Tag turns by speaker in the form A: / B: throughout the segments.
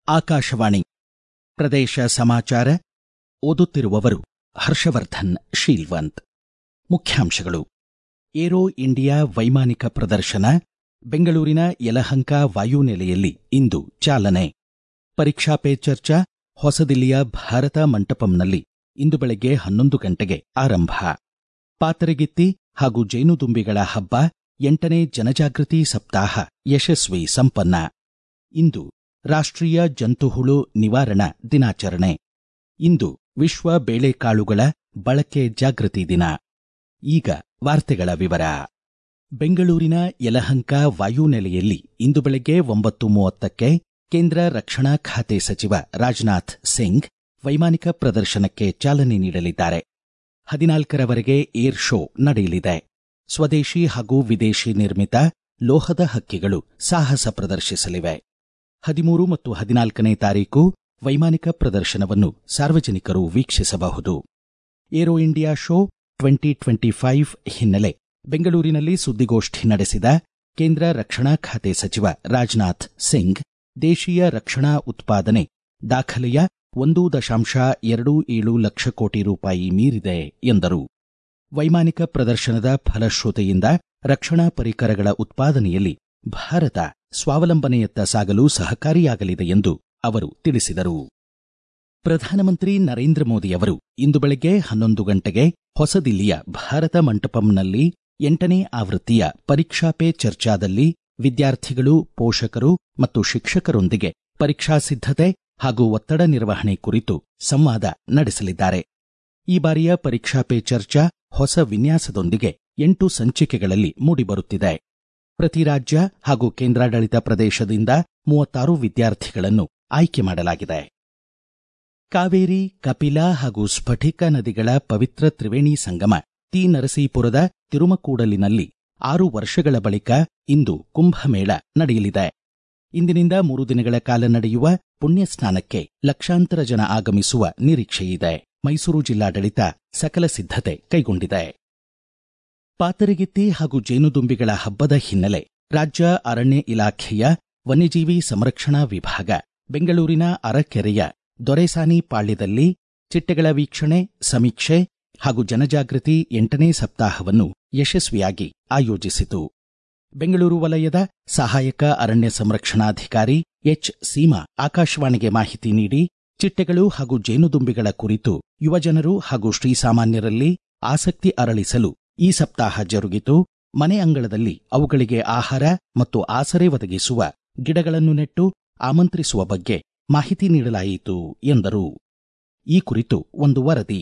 A: ಆಕಾಶವಾಣಿ ಪ್ರದೇಶ ಸಮಾಚಾರ ಓದುತ್ತಿರುವವರು ಹರ್ಷವರ್ಧನ್ ಶೀಲ್ವಂತ್ ಮುಖ್ಯಾಂಶಗಳು ಏರೋ ಇಂಡಿಯಾ ವೈಮಾನಿಕ ಪ್ರದರ್ಶನ ಬೆಂಗಳೂರಿನ ಯಲಹಂಕ ವಾಯುನೆಲೆಯಲ್ಲಿ ಇಂದು ಚಾಲನೆ ಪರೀಕ್ಷಾ ಪೇ ಚರ್ಚಾ ಹೊಸದಿಲ್ಲಿಯ ಭಾರತ ಮಂಟಪಂನಲ್ಲಿ ಇಂದು ಬೆಳಗ್ಗೆ ಹನ್ನೊಂದು ಗಂಟೆಗೆ ಆರಂಭ ಪಾತರಗಿತ್ತಿ ಹಾಗೂ ಜೇನುದುಂಬಿಗಳ ಹಬ್ಬ ಎಂಟನೇ ಜನಜಾಗೃತಿ ಸಪ್ತಾಹ ಯಶಸ್ವಿ ಸಂಪನ್ನ ಇಂದು ರಾಷ್ಟ್ರೀಯ ಜಂತುಹುಳು ನಿವಾರಣಾ ದಿನಾಚರಣೆ ಇಂದು ವಿಶ್ವ ಬೇಳೆಕಾಳುಗಳ ಬಳಕೆ ಜಾಗೃತಿ ದಿನ ಈಗ ವಾರ್ತೆಗಳ ವಿವರ ಬೆಂಗಳೂರಿನ ಯಲಹಂಕ ವಾಯುನೆಲೆಯಲ್ಲಿ ಇಂದು ಬೆಳಗ್ಗೆ ಒಂಬತ್ತು ಮೂವತ್ತಕ್ಕೆ ಕೇಂದ್ರ ರಕ್ಷಣಾ ಖಾತೆ ಸಚಿವ ರಾಜನಾಥ್ ಸಿಂಗ್ ವೈಮಾನಿಕ ಪ್ರದರ್ಶನಕ್ಕೆ ಚಾಲನೆ ನೀಡಲಿದ್ದಾರೆ ಹದಿನಾಲ್ಕರವರೆಗೆ ಏರ್ ಶೋ ನಡೆಯಲಿದೆ ಸ್ವದೇಶಿ ಹಾಗೂ ವಿದೇಶಿ ನಿರ್ಮಿತ ಲೋಹದ ಹಕ್ಕಿಗಳು ಸಾಹಸ ಪ್ರದರ್ಶಿಸಲಿವೆ ಹದಿಮೂರು ಮತ್ತು ಹದಿನಾಲ್ಕನೇ ತಾರೀಕು ವೈಮಾನಿಕ ಪ್ರದರ್ಶನವನ್ನು ಸಾರ್ವಜನಿಕರು ವೀಕ್ಷಿಸಬಹುದು aero India show twenty twenty five ಹಿನ್ನೆಲೆ ಬೆಂಗಳೂರಿನಲ್ಲಿ ಸುದ್ದಿಗೋಷ್ಠಿ ನಡೆಸಿದ ಕೇಂದ್ರ ರಕ್ಷಣಾ ಖಾತೆ ಸಚಿವ ರಾಜನಾಥ್ ಸಿಂಗ್ ದೇಶೀಯ ರಕ್ಷಣಾ ಉತ್ಪಾದನೆ ದಾಖಲೆಯ ಒಂದು ದಶಾಂಶ ಎರಡು ಏಳು ಲಕ್ಷ ಕೋಟಿ ರೂಪಾಯಿ ಮೀರಿದೆ ಎಂದರು ವೈಮಾನಿಕ ಪ್ರದರ್ಶನದ ಫಲಶ್ರುತೆಯಿಂದ ರಕ್ಷಣಾ ಪರಿಕರಗಳ ಉತ್ಪಾದನೆಯಲ್ಲಿ ಭಾರತ ಸ್ವಾವಲಂಬನೆಯತ್ತ ಸಾಗಲು ಸಹಕಾರಿಯಾಗಲಿದೆ ಎಂದು ಅವರು ತಿಳಿಸಿದರು ಪ್ರಧಾನಮಂತ್ರಿ ನರೇಂದ್ರ ಮೋದಿಯವರು ಇಂದು ಬೆಳಗ್ಗೆ ಹನ್ನೊಂದು ಗಂಟೆಗೆ ಹೊಸದಿಲ್ಲಿಯ ಭಾರತ ಮಂಟಪಂನಲ್ಲಿ ಎಂಟನೇ ಆವೃತ್ತಿಯ ಪರೀಕ್ಷಾ ಪೇ ಚರ್ಚಾದಲ್ಲಿ ವಿದ್ಯಾರ್ಥಿಗಳು ಪೋಷಕರು ಮತ್ತು ಶಿಕ್ಷಕರೊಂದಿಗೆ ಪರೀಕ್ಷಾ ಸಿದ್ಧತೆ ಹಾಗೂ ಒತ್ತಡ ನಿರ್ವಹಣೆ ಕುರಿತು ಸಂವಾದ ನಡೆಸಲಿದ್ದಾರೆ ಈ ಬಾರಿಯ ಪರೀಕ್ಷಾ ಪೇ ಚರ್ಚಾ ಹೊಸ ವಿನ್ಯಾಸದೊಂದಿಗೆ ಎಂಟು ಸಂಚಿಕೆಗಳಲ್ಲಿ ಮೂಡಿಬರುತ್ತಿದೆ ಪ್ರತಿ ರಾಜ್ಯ ಹಾಗೂ ಕೇಂದ್ರಾಡಳಿತ ಪ್ರದೇಶದಿಂದ ಮೂವತ್ತಾರು ವಿದ್ಯಾರ್ಥಿಗಳನ್ನು ಆಯ್ಕೆ ಮಾಡಲಾಗಿದೆ ಕಾವೇರಿ ಕಪಿಲಾ ಹಾಗೂ ಸ್ಫಟಿಕ ನದಿಗಳ ಪವಿತ್ರ ತ್ರಿವೇಣಿ ಸಂಗಮ ತಿ ನರಸೀಪುರದ ತಿರುಮಕೂಡಲಿನಲ್ಲಿ ಆರು ವರ್ಷಗಳ ಬಳಿಕ ಇಂದು ಕುಂಭಮೇಳ ನಡೆಯಲಿದೆ ಇಂದಿನಿಂದ ಮೂರು ದಿನಗಳ ಕಾಲ ನಡೆಯುವ ಪುಣ್ಯ ಸ್ನಾನಕ್ಕೆ ಲಕ್ಷಾಂತರ ಜನ ಆಗಮಿಸುವ ನಿರೀಕ್ಷೆಯಿದೆ ಮೈಸೂರು ಜಿಲ್ಲಾಡಳಿತ ಸಕಲ ಸಿದ್ಧತೆ ಕೈಗೊಂಡಿದೆ ಪಾತರಗಿತ್ತಿ ಹಾಗೂ ಜೇನುದುಂಬಿಗಳ ಹಬ್ಬದ ಹಿನ್ನೆಲೆ ರಾಜ್ಯ ಅರಣ್ಯ ಇಲಾಖೆಯ ವನ್ಯಜೀವಿ ಸಂರಕ್ಷಣಾ ವಿಭಾಗ ಬೆಂಗಳೂರಿನ ಅರಕೆರೆಯ ದೊರೆಸಾನಿ ಪಾಳ್ಯದಲ್ಲಿ ಚಿಟ್ಟೆಗಳ ವೀಕ್ಷಣೆ ಸಮೀಕ್ಷೆ ಹಾಗೂ ಜನಜಾಗೃತಿ ಎಂಟನೇ ಸಪ್ತಾಹವನ್ನು ಯಶಸ್ವಿಯಾಗಿ ಆಯೋಜಿಸಿತು ಬೆಂಗಳೂರು ವಲಯದ ಸಹಾಯಕ ಅರಣ್ಯ ಸಂರಕ್ಷಣಾಧಿಕಾರಿ ಎಚ್ ಸೀಮಾ ಆಕಾಶವಾಣಿಗೆ ಮಾಹಿತಿ ನೀಡಿ ಚಿಟ್ಟೆಗಳು ಹಾಗೂ ಜೇನುದುಂಬಿಗಳ ಕುರಿತು ಯುವಜನರು ಹಾಗೂ ಶ್ರೀಸಾಮಾನ್ಯರಲ್ಲಿ ಆಸಕ್ತಿ ಅರಳಿಸಲು ಈ ಸಪ್ತಾಹ ಜರುಗಿತು ಮನೆ ಅಂಗಳದಲ್ಲಿ ಅವುಗಳಿಗೆ ಆಹಾರ ಮತ್ತು ಆಸರೆ ಒದಗಿಸುವ ಗಿಡಗಳನ್ನು ನೆಟ್ಟು ಆಮಂತ್ರಿಸುವ ಬಗ್ಗೆ ಮಾಹಿತಿ ನೀಡಲಾಯಿತು ಎಂದರು ಈ ಕುರಿತು ಒಂದು ವರದಿ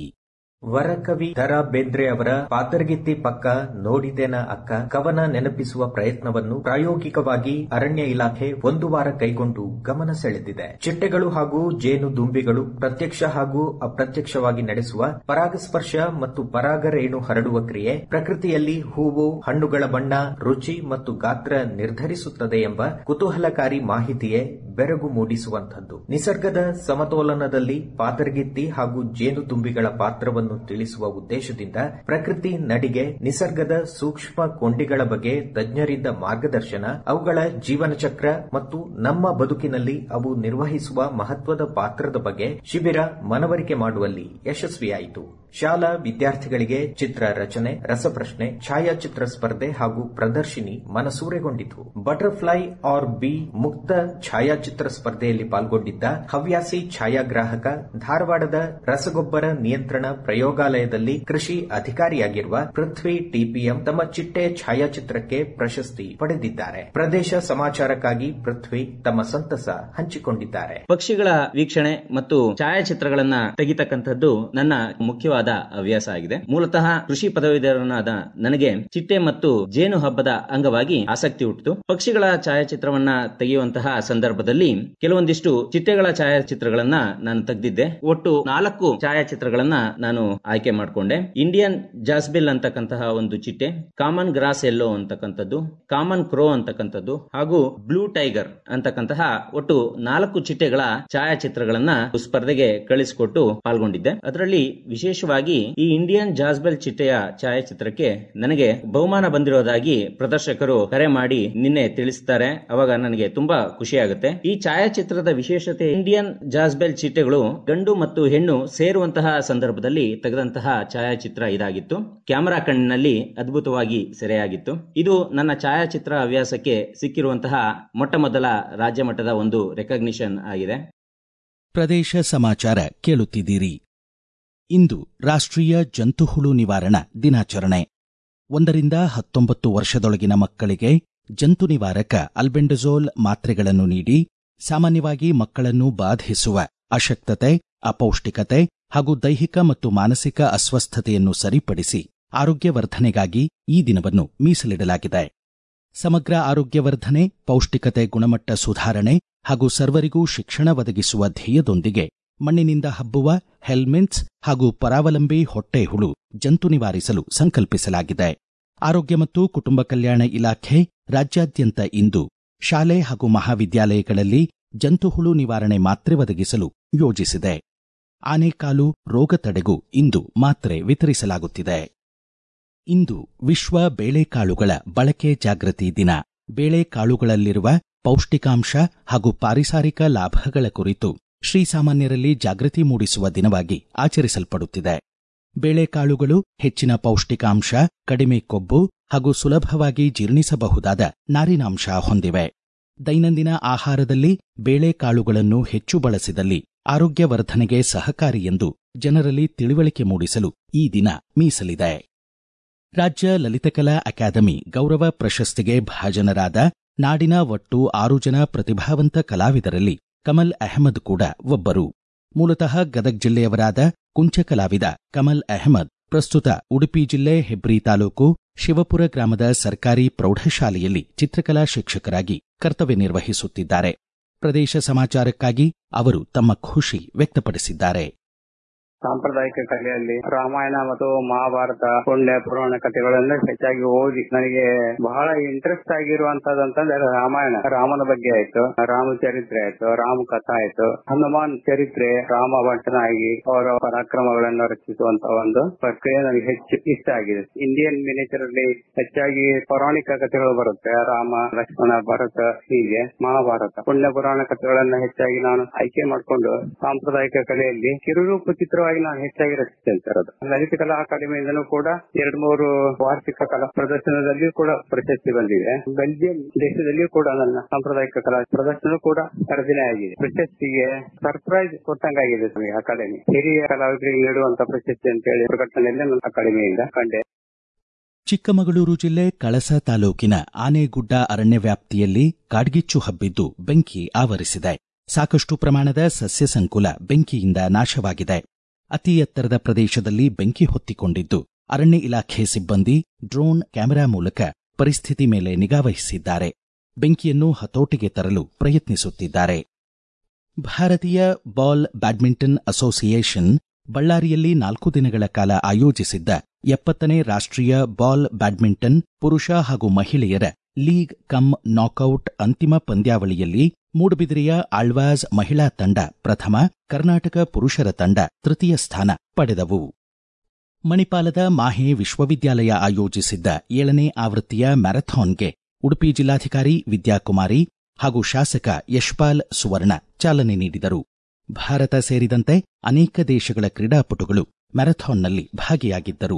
B: ವರಕವಿ ದರಾ ಬೇಂದ್ರೆ ಅವರ ಪಾತರ್ಗಿತ್ತಿ ಪಕ್ಕ ನೋಡಿದೆನ ಅಕ್ಕ ಕವನ ನೆನಪಿಸುವ ಪ್ರಯತ್ನವನ್ನು ಪ್ರಾಯೋಗಿಕವಾಗಿ ಅರಣ್ಯ ಇಲಾಖೆ ಒಂದು ವಾರ ಕೈಗೊಂಡು ಗಮನ ಸೆಳೆದಿದೆ ಚಿಟ್ಟೆಗಳು ಹಾಗೂ ಜೇನು ದುಂಬಿಗಳು ಪ್ರತ್ಯಕ್ಷ ಹಾಗೂ ಅಪ್ರತ್ಯಕ್ಷವಾಗಿ ನಡೆಸುವ ಪರಾಗಸ್ಪರ್ಶ ಮತ್ತು ಪರಾಗ ರೇಣು ಹರಡುವ ಕ್ರಿಯೆ ಪ್ರಕೃತಿಯಲ್ಲಿ ಹೂವು ಹಣ್ಣುಗಳ ಬಣ್ಣ ರುಚಿ ಮತ್ತು ಗಾತ್ರ ನಿರ್ಧರಿಸುತ್ತದೆ ಎಂಬ ಕುತೂಹಲಕಾರಿ ಮಾಹಿತಿಯೇ ಬೆರಗು ಮೂಡಿಸುವಂತದ್ದು ನಿಸರ್ಗದ ಸಮತೋಲನದಲ್ಲಿ ಪಾತರ್ಗಿತ್ತಿ ಹಾಗೂ ಜೇನುದುಂಬಿಗಳ ಪಾತ್ರವನ್ನು ತಿಳಿಸುವ ಉದ್ದೇಶದಿಂದ ಪ್ರಕೃತಿ ನಡಿಗೆ ನಿಸರ್ಗದ ಸೂಕ್ಷ್ಮ ಕೊಂಡಿಗಳ ಬಗ್ಗೆ ತಜ್ಞರಿಂದ ಮಾರ್ಗದರ್ಶನ ಅವುಗಳ ಜೀವನ ಚಕ್ರ ಮತ್ತು ನಮ್ಮ ಬದುಕಿನಲ್ಲಿ ಅವು ನಿರ್ವಹಿಸುವ ಮಹತ್ವದ ಪಾತ್ರದ ಬಗ್ಗೆ ಶಿಬಿರ ಮನವರಿಕೆ ಮಾಡುವಲ್ಲಿ ಯಶಸ್ವಿಯಾಯಿತು ಶಾಲಾ ವಿದ್ಯಾರ್ಥಿಗಳಿಗೆ ಚಿತ್ರ ರಚನೆ ರಸಪ್ರಶ್ನೆ ಛಾಯಾಚಿತ್ರ ಸ್ಪರ್ಧೆ ಹಾಗೂ ಪ್ರದರ್ಶಿನಿ ಮನಸೂರೆಗೊಂಡಿತು ಬಟರ್ಫ್ಲೈ ಆರ್ ಬಿ ಮುಕ್ತ ಛಾಯಾಚಿತ್ರ ಸ್ಪರ್ಧೆಯಲ್ಲಿ ಪಾಲ್ಗೊಂಡಿದ್ದ ಹವ್ಯಾಸಿ ಛಾಯಾಗ್ರಾಹಕ ಧಾರವಾಡದ ರಸಗೊಬ್ಬರ ನಿಯಂತ್ರಣ ಪ್ರಯೋಗಾಲಯದಲ್ಲಿ ಕೃಷಿ ಅಧಿಕಾರಿಯಾಗಿರುವ ಪೃಥ್ವಿ ಟಿಪಿಎಂ ತಮ್ಮ ಚಿಟ್ಟೆ ಛಾಯಾಚಿತ್ರಕ್ಕೆ ಪ್ರಶಸ್ತಿ ಪಡೆದಿದ್ದಾರೆ ಪ್ರದೇಶ ಸಮಾಚಾರಕ್ಕಾಗಿ ಪೃಥ್ವಿ ತಮ್ಮ ಸಂತಸ ಹಂಚಿಕೊಂಡಿದ್ದಾರೆ
C: ಪಕ್ಷಿಗಳ ವೀಕ್ಷಣೆ ಮತ್ತು ಛಾಯಾಚಿತ್ರಗಳನ್ನ ತೆಗಿತಕ್ಕಂಥದ್ದು ನನ್ನ ಮುಖ್ಯವಾದ ಹವ್ಯಾಸ ಆಗಿದೆ ಮೂಲತಃ ಕೃಷಿ ಪದವೀಧರನಾದ ನನಗೆ ಚಿಟ್ಟೆ ಮತ್ತು ಜೇನು ಹಬ್ಬದ ಅಂಗವಾಗಿ ಆಸಕ್ತಿ ಹುಟ್ಟಿತು ಪಕ್ಷಿಗಳ ಛಾಯಾಚಿತ್ರವನ್ನ ತೆಗೆಯುವಂತಹ ಸಂದರ್ಭದಲ್ಲಿ ಕೆಲವೊಂದಿಷ್ಟು ಚಿಟ್ಟೆಗಳ ಛಾಯಾಚಿತ್ರಗಳನ್ನ ನಾನು ತೆಗೆದಿದ್ದೆ ಒಟ್ಟು ನಾಲ್ಕು ಛಾಯಾಚಿತ್ರಗಳನ್ನ ನಾನು ಆಯ್ಕೆ ಮಾಡಿಕೊಂಡೆ ಇಂಡಿಯನ್ ಜಾಸ್ಬಿಲ್ ಅಂತಕ್ಕಂತಹ ಒಂದು ಚಿಟ್ಟೆ ಕಾಮನ್ ಗ್ರಾಸ್ ಎಲ್ಲೋ ಅಂತಕ್ಕಂಥದ್ದು ಕಾಮನ್ ಕ್ರೋ ಅಂತಕ್ಕಂಥದ್ದು ಹಾಗೂ ಬ್ಲೂ ಟೈಗರ್ ಅಂತಕ್ಕಂತಹ ಒಟ್ಟು ನಾಲ್ಕು ಚಿಟ್ಟೆಗಳ ಛಾಯಾಚಿತ್ರಗಳನ್ನ ಸ್ಪರ್ಧೆಗೆ ಕಳಿಸಿಕೊಟ್ಟು ಪಾಲ್ಗೊಂಡಿದ್ದೆ ಅದರಲ್ಲಿ ವಿಶೇಷವಾಗಿ ವಿಶೇಷವಾಗಿ ಈ ಇಂಡಿಯನ್ ಜಾಸ್ಬೆಲ್ ಚಿಟ್ಟೆಯ ಛಾಯಾಚಿತ್ರಕ್ಕೆ ನನಗೆ ಬಹುಮಾನ ಬಂದಿರೋದಾಗಿ ಪ್ರದರ್ಶಕರು ಕರೆ ಮಾಡಿ ನಿನ್ನೆ ತಿಳಿಸುತ್ತಾರೆ ಅವಾಗ ನನಗೆ ತುಂಬಾ ಖುಷಿಯಾಗುತ್ತೆ ಈ ಛಾಯಾಚಿತ್ರದ ವಿಶೇಷತೆ ಇಂಡಿಯನ್ ಜಾಸ್ಬೆಲ್ ಚಿಟ್ಟೆಗಳು ಗಂಡು ಮತ್ತು ಹೆಣ್ಣು ಸೇರುವಂತಹ ಸಂದರ್ಭದಲ್ಲಿ ತೆಗೆದಂತಹ ಛಾಯಾಚಿತ್ರ ಇದಾಗಿತ್ತು ಕ್ಯಾಮೆರಾ ಕಣ್ಣಿನಲ್ಲಿ ಅದ್ಭುತವಾಗಿ ಸೆರೆಯಾಗಿತ್ತು ಇದು ನನ್ನ ಛಾಯಾಚಿತ್ರ ಹವ್ಯಾಸಕ್ಕೆ ಸಿಕ್ಕಿರುವಂತಹ ಮೊಟ್ಟ ಮೊದಲ ರಾಜ್ಯ ಮಟ್ಟದ ಒಂದು ರೆಕಗ್ನಿಷನ್ ಆಗಿದೆ
A: ಪ್ರದೇಶ ಸಮಾಚಾರ ಕೇಳುತ್ತಿದ್ದೀರಿ ಇಂದು ರಾಷ್ಟ್ರೀಯ ಜಂತುಹುಳು ನಿವಾರಣಾ ದಿನಾಚರಣೆ ಒಂದರಿಂದ ಹತ್ತೊಂಬತ್ತು ವರ್ಷದೊಳಗಿನ ಮಕ್ಕಳಿಗೆ ಜಂತು ನಿವಾರಕ ಅಲ್ಬೆಂಡಜೋಲ್ ಮಾತ್ರೆಗಳನ್ನು ನೀಡಿ ಸಾಮಾನ್ಯವಾಗಿ ಮಕ್ಕಳನ್ನು ಬಾಧಿಸುವ ಅಶಕ್ತತೆ ಅಪೌಷ್ಟಿಕತೆ ಹಾಗೂ ದೈಹಿಕ ಮತ್ತು ಮಾನಸಿಕ ಅಸ್ವಸ್ಥತೆಯನ್ನು ಸರಿಪಡಿಸಿ ಆರೋಗ್ಯವರ್ಧನೆಗಾಗಿ ಈ ದಿನವನ್ನು ಮೀಸಲಿಡಲಾಗಿದೆ ಸಮಗ್ರ ಆರೋಗ್ಯವರ್ಧನೆ ಪೌಷ್ಟಿಕತೆ ಗುಣಮಟ್ಟ ಸುಧಾರಣೆ ಹಾಗೂ ಸರ್ವರಿಗೂ ಶಿಕ್ಷಣ ಒದಗಿಸುವ ಧ್ಯೇಯದೊಂದಿಗೆ ಮಣ್ಣಿನಿಂದ ಹಬ್ಬುವ ಹೆಲ್ಮಿನ್ಸ್ ಹಾಗೂ ಪರಾವಲಂಬಿ ಹೊಟ್ಟೆಹುಳು ಜಂತು ನಿವಾರಿಸಲು ಸಂಕಲ್ಪಿಸಲಾಗಿದೆ ಆರೋಗ್ಯ ಮತ್ತು ಕುಟುಂಬ ಕಲ್ಯಾಣ ಇಲಾಖೆ ರಾಜ್ಯಾದ್ಯಂತ ಇಂದು ಶಾಲೆ ಹಾಗೂ ಮಹಾವಿದ್ಯಾಲಯಗಳಲ್ಲಿ ಜಂತುಹುಳು ನಿವಾರಣೆ ಮಾತ್ರೆ ಒದಗಿಸಲು ಯೋಜಿಸಿದೆ ಆನೆಕಾಲು ರೋಗ ತಡೆಗೂ ಇಂದು ಮಾತ್ರೆ ವಿತರಿಸಲಾಗುತ್ತಿದೆ ಇಂದು ವಿಶ್ವ ಬೇಳೆಕಾಳುಗಳ ಬಳಕೆ ಜಾಗೃತಿ ದಿನ ಬೇಳೆಕಾಳುಗಳಲ್ಲಿರುವ ಪೌಷ್ಟಿಕಾಂಶ ಹಾಗೂ ಪಾರಿಸಾರಿಕ ಲಾಭಗಳ ಕುರಿತು ಶ್ರೀಸಾಮಾನ್ಯರಲ್ಲಿ ಜಾಗೃತಿ ಮೂಡಿಸುವ ದಿನವಾಗಿ ಆಚರಿಸಲ್ಪಡುತ್ತಿದೆ ಬೇಳೆಕಾಳುಗಳು ಹೆಚ್ಚಿನ ಪೌಷ್ಟಿಕಾಂಶ ಕಡಿಮೆ ಕೊಬ್ಬು ಹಾಗೂ ಸುಲಭವಾಗಿ ಜೀರ್ಣಿಸಬಹುದಾದ ನಾರಿನಾಂಶ ಹೊಂದಿವೆ ದೈನಂದಿನ ಆಹಾರದಲ್ಲಿ ಬೇಳೆಕಾಳುಗಳನ್ನು ಹೆಚ್ಚು ಬಳಸಿದಲ್ಲಿ ಆರೋಗ್ಯವರ್ಧನೆಗೆ ಸಹಕಾರಿ ಎಂದು ಜನರಲ್ಲಿ ತಿಳುವಳಿಕೆ ಮೂಡಿಸಲು ಈ ದಿನ ಮೀಸಲಿದೆ ರಾಜ್ಯ ಲಲಿತಕಲಾ ಅಕಾಡೆಮಿ ಗೌರವ ಪ್ರಶಸ್ತಿಗೆ ಭಾಜನರಾದ ನಾಡಿನ ಒಟ್ಟು ಆರು ಜನ ಪ್ರತಿಭಾವಂತ ಕಲಾವಿದರಲ್ಲಿ ಕಮಲ್ ಅಹಮದ್ ಕೂಡ ಒಬ್ಬರು ಮೂಲತಃ ಗದಗ್ ಜಿಲ್ಲೆಯವರಾದ ಕುಂಚ ಕಲಾವಿದ ಕಮಲ್ ಅಹಮದ್ ಪ್ರಸ್ತುತ ಉಡುಪಿ ಜಿಲ್ಲೆ ಹೆಬ್ರಿ ತಾಲೂಕು ಶಿವಪುರ ಗ್ರಾಮದ ಸರ್ಕಾರಿ ಪ್ರೌಢಶಾಲೆಯಲ್ಲಿ ಚಿತ್ರಕಲಾ ಶಿಕ್ಷಕರಾಗಿ ಕರ್ತವ್ಯ ನಿರ್ವಹಿಸುತ್ತಿದ್ದಾರೆ ಪ್ರದೇಶ ಸಮಾಚಾರಕ್ಕಾಗಿ ಅವರು ತಮ್ಮ ಖುಷಿ ವ್ಯಕ್ತಪಡಿಸಿದ್ದಾರೆ
D: ಸಾಂಪ್ರದಾಯಿಕ ಕಲೆಯಲ್ಲಿ ರಾಮಾಯಣ ಮತ್ತು ಮಹಾಭಾರತ ಪುಣ್ಯ ಪುರಾಣ ಕಥೆಗಳನ್ನು ಹೆಚ್ಚಾಗಿ ಓದಿ ನನಗೆ ಬಹಳ ಇಂಟ್ರೆಸ್ಟ್ ಆಗಿರುವಂತದಂತಂದ್ರೆ ರಾಮಾಯಣ ರಾಮನ ಬಗ್ಗೆ ಆಯ್ತು ರಾಮ ಚರಿತ್ರೆ ಆಯ್ತು ರಾಮ ಕಥಾ ಆಯ್ತು ಹನುಮಾನ್ ಚರಿತ್ರೆ ರಾಮ ಭಟ್ಟನಾಗಿ ಅವರ ಪರಾಕ್ರಮಗಳನ್ನು ರಚಿಸುವಂತ ಒಂದು ಪ್ರಕ್ರಿಯೆ ನನಗೆ ಹೆಚ್ಚು ಇಷ್ಟ ಆಗಿದೆ ಇಂಡಿಯನ್ ಮಿನೇಚರ್ ಅಲ್ಲಿ ಹೆಚ್ಚಾಗಿ ಪೌರಾಣಿಕ ಕಥೆಗಳು ಬರುತ್ತೆ ರಾಮ ಲಕ್ಷ್ಮಣ ಭರತ ಹೀಗೆ ಮಹಾಭಾರತ ಪುಣ್ಯ ಪುರಾಣ ಕಥೆಗಳನ್ನ ಹೆಚ್ಚಾಗಿ ನಾನು ಆಯ್ಕೆ ಮಾಡಿಕೊಂಡು ಸಾಂಪ್ರದಾಯಿಕ ಕಲೆಯಲ್ಲಿ ಕಿರುರೂಪ ಚಿತ್ರವಾಗಿ ನಾನು ಹೆಚ್ಚಾಗಿ ರಚಿಸ್ತೇನೆ ಸರ್ ಅದು ಲಲಿತ ಕಲಾ ಅಕಾಡೆಮಿಯಿಂದನೂ ಕೂಡ ಎರಡ್ ಮೂರು ವಾರ್ಷಿಕ ಕಲಾ ಪ್ರದರ್ಶನದಲ್ಲಿಯೂ ಕೂಡ ಪ್ರಶಸ್ತಿ ಬಂದಿದೆ ಬೆಲ್ಜಿಯಂ ದೇಶದಲ್ಲಿಯೂ ಕೂಡ ನನ್ನ ಸಾಂಪ್ರದಾಯಿಕ ಕಲಾ ಪ್ರದರ್ಶನ ಕೂಡ ಕರೆದಿನೇ ಆಗಿದೆ ಪ್ರಶಸ್ತಿಗೆ ಸರ್ಪ್ರೈಸ್ ಕೊಟ್ಟಂಗಾಗಿದೆ ನಮಗೆ ಅಕಾಡೆಮಿ ಹಿರಿಯ ಕಲಾವಿದರಿಗೆ ನೀಡುವಂತ ಪ್ರಶಸ್ತಿ ಅಂತ ಹೇಳಿ ಪ್ರಕಟಣೆಯಲ್ಲಿ ನನ್ನ ಅಕಾಡೆಮಿಯಿಂದ ಕಂಡೆ
A: ಚಿಕ್ಕಮಗಳೂರು ಜಿಲ್ಲೆ ಕಳಸ ತಾಲೂಕಿನ ಆನೆಗುಡ್ಡ ಅರಣ್ಯ ವ್ಯಾಪ್ತಿಯಲ್ಲಿ ಕಾಡ್ಗಿಚ್ಚು ಹಬ್ಬಿದ್ದು ಬೆಂಕಿ ಆವರಿಸಿದೆ ಸಾಕಷ್ಟು ಪ್ರಮಾಣದ ಸಸ್ಯ ಸಂಕುಲ ಬೆಂಕಿಯಿಂದ ನಾಶವಾಗಿದೆ ಅತಿ ಎತ್ತರದ ಪ್ರದೇಶದಲ್ಲಿ ಬೆಂಕಿ ಹೊತ್ತಿಕೊಂಡಿದ್ದು ಅರಣ್ಯ ಇಲಾಖೆ ಸಿಬ್ಬಂದಿ ಡ್ರೋನ್ ಕ್ಯಾಮೆರಾ ಮೂಲಕ ಪರಿಸ್ಥಿತಿ ಮೇಲೆ ನಿಗಾವಹಿಸಿದ್ದಾರೆ ಬೆಂಕಿಯನ್ನು ಹತೋಟಿಗೆ ತರಲು ಪ್ರಯತ್ನಿಸುತ್ತಿದ್ದಾರೆ ಭಾರತೀಯ ಬಾಲ್ ಬ್ಯಾಡ್ಮಿಂಟನ್ ಅಸೋಸಿಯೇಷನ್ ಬಳ್ಳಾರಿಯಲ್ಲಿ ನಾಲ್ಕು ದಿನಗಳ ಕಾಲ ಆಯೋಜಿಸಿದ್ದ ಎಪ್ಪತ್ತನೇ ರಾಷ್ಟ್ರೀಯ ಬಾಲ್ ಬ್ಯಾಡ್ಮಿಂಟನ್ ಪುರುಷ ಹಾಗೂ ಮಹಿಳೆಯರ ಲೀಗ್ ಕಮ್ ನಾಕೌಟ್ ಅಂತಿಮ ಪಂದ್ಯಾವಳಿಯಲ್ಲಿ ಮೂಡಬಿದಿರೆಯ ಆಳ್ವಾಸ್ ಮಹಿಳಾ ತಂಡ ಪ್ರಥಮ ಕರ್ನಾಟಕ ಪುರುಷರ ತಂಡ ತೃತೀಯ ಸ್ಥಾನ ಪಡೆದವು ಮಣಿಪಾಲದ ಮಾಹೆ ವಿಶ್ವವಿದ್ಯಾಲಯ ಆಯೋಜಿಸಿದ್ದ ಏಳನೇ ಆವೃತ್ತಿಯ ಮ್ಯಾರಥಾನ್ಗೆ ಉಡುಪಿ ಜಿಲ್ಲಾಧಿಕಾರಿ ವಿದ್ಯಾಕುಮಾರಿ ಹಾಗೂ ಶಾಸಕ ಯಶ್ಪಾಲ್ ಸುವರ್ಣ ಚಾಲನೆ ನೀಡಿದರು ಭಾರತ ಸೇರಿದಂತೆ ಅನೇಕ ದೇಶಗಳ ಕ್ರೀಡಾಪಟುಗಳು ಮ್ಯಾರಥಾನ್ನಲ್ಲಿ ಭಾಗಿಯಾಗಿದ್ದರು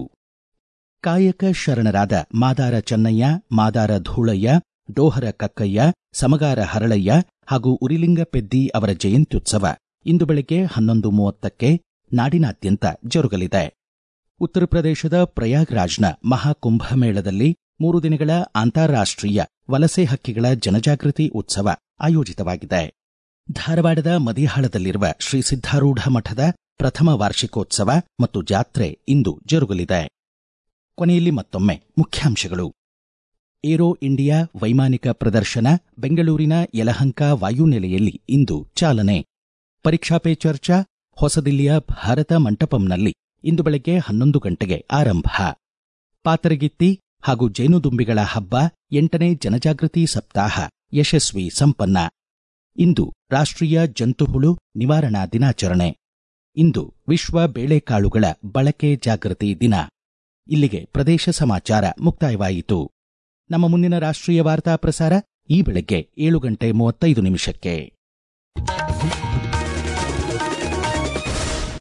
A: ಕಾಯಕ ಶರಣರಾದ ಮಾದಾರ ಚೆನ್ನಯ್ಯ ಮಾದಾರ ಧೂಳಯ್ಯ ಡೋಹರ ಕಕ್ಕಯ್ಯ ಸಮಗಾರ ಹರಳಯ್ಯ ಹಾಗೂ ಉರಿಲಿಂಗ ಪೆದ್ದಿ ಅವರ ಜಯಂತ್ಯುತ್ಸವ ಇಂದು ಬೆಳಗ್ಗೆ ಹನ್ನೊಂದು ಮೂವತ್ತಕ್ಕೆ ನಾಡಿನಾದ್ಯಂತ ಜರುಗಲಿದೆ ಉತ್ತರ ಪ್ರದೇಶದ ಪ್ರಯಾಗ್ರಾಜ್ನ ಮಹಾಕುಂಭಮೇಳದಲ್ಲಿ ಮೂರು ದಿನಗಳ ಅಂತಾರಾಷ್ಟ್ರೀಯ ವಲಸೆ ಹಕ್ಕಿಗಳ ಜನಜಾಗೃತಿ ಉತ್ಸವ ಆಯೋಜಿತವಾಗಿದೆ ಧಾರವಾಡದ ಮದಿಹಾಳದಲ್ಲಿರುವ ಶ್ರೀ ಸಿದ್ದಾರೂಢ ಮಠದ ಪ್ರಥಮ ವಾರ್ಷಿಕೋತ್ಸವ ಮತ್ತು ಜಾತ್ರೆ ಇಂದು ಜರುಗಲಿದೆ ಕೊನೆಯಲ್ಲಿ ಮತ್ತೊಮ್ಮೆ ಮುಖ್ಯಾಂಶಗಳು ಏರೋ ಇಂಡಿಯಾ ವೈಮಾನಿಕ ಪ್ರದರ್ಶನ ಬೆಂಗಳೂರಿನ ಯಲಹಂಕ ವಾಯುನೆಲೆಯಲ್ಲಿ ಇಂದು ಚಾಲನೆ ಪರೀಕ್ಷಾ ಪೇ ಚರ್ಚಾ ಹೊಸದಿಲ್ಲಿಯ ಭಾರತ ಮಂಟಪಂನಲ್ಲಿ ಇಂದು ಬೆಳಗ್ಗೆ ಹನ್ನೊಂದು ಗಂಟೆಗೆ ಆರಂಭ ಪಾತರಗಿತ್ತಿ ಹಾಗೂ ಜೇನುದುಂಬಿಗಳ ಹಬ್ಬ ಎಂಟನೇ ಜನಜಾಗೃತಿ ಸಪ್ತಾಹ ಯಶಸ್ವಿ ಸಂಪನ್ನ ಇಂದು ರಾಷ್ಟ್ರೀಯ ಜಂತುಹುಳು ನಿವಾರಣಾ ದಿನಾಚರಣೆ ಇಂದು ವಿಶ್ವ ಬೇಳೆಕಾಳುಗಳ ಬಳಕೆ ಜಾಗೃತಿ ದಿನ ಇಲ್ಲಿಗೆ ಪ್ರದೇಶ ಸಮಾಚಾರ ಮುಕ್ತಾಯವಾಯಿತು ನಮ್ಮ ಮುಂದಿನ ರಾಷ್ಟ್ರೀಯ ವಾರ್ತಾ ಪ್ರಸಾರ ಈ ಬೆಳಗ್ಗೆ ಏಳು ಗಂಟೆ ಮೂವತ್ತೈದು ನಿಮಿಷಕ್ಕೆ